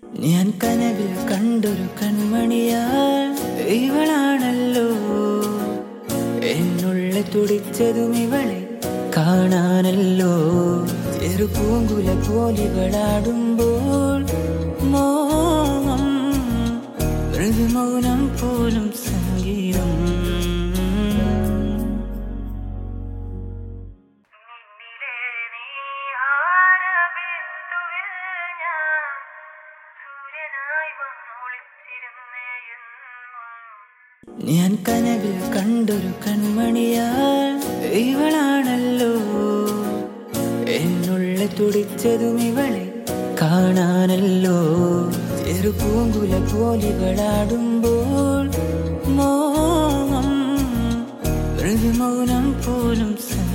ഞാൻ കനവിൽ കണ്ടൊരു കൺമണിയാൽ ഇവളാണല്ലോ എന്നുള്ളിൽ തുടിച്ചതും ഇവളെ കാണാനല്ലോ ചെറു പൂങ്കുല പോലിവളാടുമ്പോൾ മോഹം മൃദുമൗനം പോലും സംഗീതം നിന്നിലെ നീഹാരബിന്ദുവിൽ ഞാൻ സൂര്യനായി വന്നൊളിച്ചിരുന്നേ എന്നും ഞാൻ കനവിൽ കണ്ടൊരു കൺമണിയാൽ ഇവളാണല്ലോ എന്നുള്ളിൽ തുടിച്ചതും ഇവളെ കാണാനല്ലോ ചെറു പൂങ്കുല പോലിവളാടുമ്പോൾ മോഹം മൃദുമൗനം പോലും സംഗീതം